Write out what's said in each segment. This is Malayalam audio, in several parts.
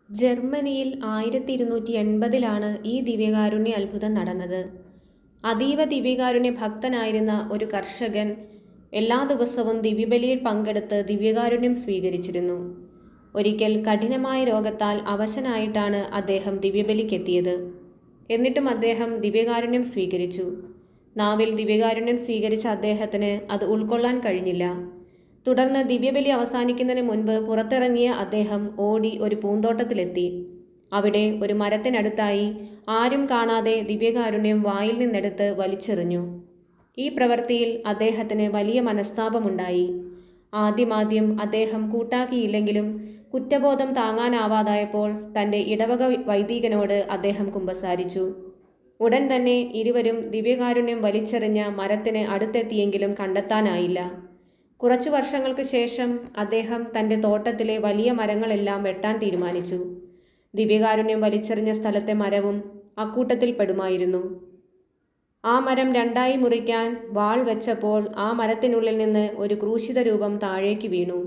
ജർമ്മനിയിൽ ആയിരത്തി ഇരുന്നൂറ്റി എൺപതിലാണ് ഈ ദിവ്യകാരുണ്യ അത്ഭുതം നടന്നത് അതീവ ദിവ്യകാരുണ്യ ഭക്തനായിരുന്ന ഒരു കർഷകൻ എല്ലാ ദിവസവും ദിവ്യബലിയിൽ പങ്കെടുത്ത് ദിവ്യകാരുണ്യം സ്വീകരിച്ചിരുന്നു ഒരിക്കൽ കഠിനമായ രോഗത്താൽ അവശനായിട്ടാണ് അദ്ദേഹം ദിവ്യബലിക്കെത്തിയത് എന്നിട്ടും അദ്ദേഹം ദിവ്യകാരുണ്യം സ്വീകരിച്ചു നാവിൽ ദിവ്യകാരുണ്യം സ്വീകരിച്ച അദ്ദേഹത്തിന് അത് ഉൾക്കൊള്ളാൻ കഴിഞ്ഞില്ല തുടർന്ന് ദിവ്യബലി അവസാനിക്കുന്നതിന് മുൻപ് പുറത്തിറങ്ങിയ അദ്ദേഹം ഓടി ഒരു പൂന്തോട്ടത്തിലെത്തി അവിടെ ഒരു മരത്തിനടുത്തായി ആരും കാണാതെ ദിവ്യകാരുണ്യം വായിൽ നിന്നെടുത്ത് വലിച്ചെറിഞ്ഞു ഈ പ്രവൃത്തിയിൽ അദ്ദേഹത്തിന് വലിയ മനസ്താപമുണ്ടായി ആദ്യമാദ്യം അദ്ദേഹം കൂട്ടാക്കിയില്ലെങ്കിലും കുറ്റബോധം താങ്ങാനാവാതായപ്പോൾ തൻ്റെ ഇടവക വൈദികനോട് അദ്ദേഹം കുമ്പസാരിച്ചു ഉടൻ തന്നെ ഇരുവരും ദിവ്യകാരുണ്യം വലിച്ചെറിഞ്ഞ മരത്തിന് അടുത്തെത്തിയെങ്കിലും കണ്ടെത്താനായില്ല കുറച്ചു വർഷങ്ങൾക്ക് ശേഷം അദ്ദേഹം തൻ്റെ തോട്ടത്തിലെ വലിയ മരങ്ങളെല്ലാം വെട്ടാൻ തീരുമാനിച്ചു ദിവ്യകാരുണ്യം വലിച്ചെറിഞ്ഞ സ്ഥലത്തെ മരവും അക്കൂട്ടത്തിൽ പെടുമായിരുന്നു ആ മരം രണ്ടായി മുറിക്കാൻ വാൾ വെച്ചപ്പോൾ ആ മരത്തിനുള്ളിൽ നിന്ന് ഒരു ക്രൂശിത രൂപം താഴേക്ക് വീണു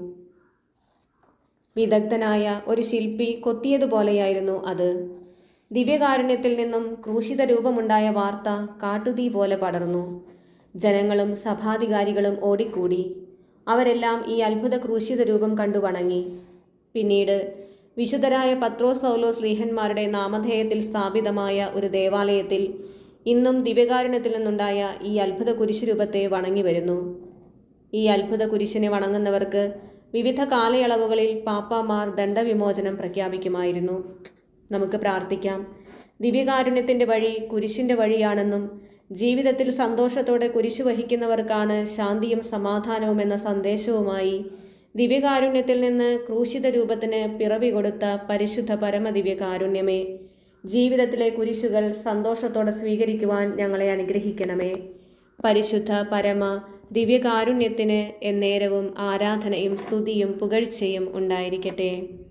വിദഗ്ധനായ ഒരു ശില്പി കൊത്തിയതുപോലെയായിരുന്നു അത് ദിവ്യകാരുണ്യത്തിൽ നിന്നും ക്രൂശിത രൂപമുണ്ടായ വാർത്ത കാട്ടുതീ പോലെ പടർന്നു ജനങ്ങളും സഭാധികാരികളും ഓടിക്കൂടി അവരെല്ലാം ഈ അത്ഭുത ക്രൂശിത രൂപം കണ്ടു വണങ്ങി പിന്നീട് വിശുദ്ധരായ പത്രോസ് പൗലോസ് ലീഹന്മാരുടെ നാമധേയത്തിൽ സ്ഥാപിതമായ ഒരു ദേവാലയത്തിൽ ഇന്നും ദിവ്യകാരുണ്യത്തിൽ നിന്നുണ്ടായ ഈ അത്ഭുത കുരിശുരൂപത്തെ വണങ്ങി വരുന്നു ഈ അത്ഭുത കുരിശിനെ വണങ്ങുന്നവർക്ക് വിവിധ കാലയളവുകളിൽ പാപ്പാമാർ ദണ്ഡവിമോചനം പ്രഖ്യാപിക്കുമായിരുന്നു നമുക്ക് പ്രാർത്ഥിക്കാം ദിവ്യകാരുണ്യത്തിൻ്റെ വഴി കുരിശിൻ്റെ വഴിയാണെന്നും ജീവിതത്തിൽ സന്തോഷത്തോടെ കുരിശു വഹിക്കുന്നവർക്കാണ് ശാന്തിയും സമാധാനവും എന്ന സന്ദേശവുമായി ദിവ്യകാരുണ്യത്തിൽ നിന്ന് ക്രൂശിത രൂപത്തിന് പിറവി കൊടുത്ത പരിശുദ്ധ പരമദിവ്യകാരുണ്യമേ ജീവിതത്തിലെ കുരിശുകൾ സന്തോഷത്തോടെ സ്വീകരിക്കുവാൻ ഞങ്ങളെ അനുഗ്രഹിക്കണമേ പരിശുദ്ധ പരമ ദിവ്യകാരുണ്യത്തിന് എന്നേരവും ആരാധനയും സ്തുതിയും പുകഴ്ചയും ഉണ്ടായിരിക്കട്ടെ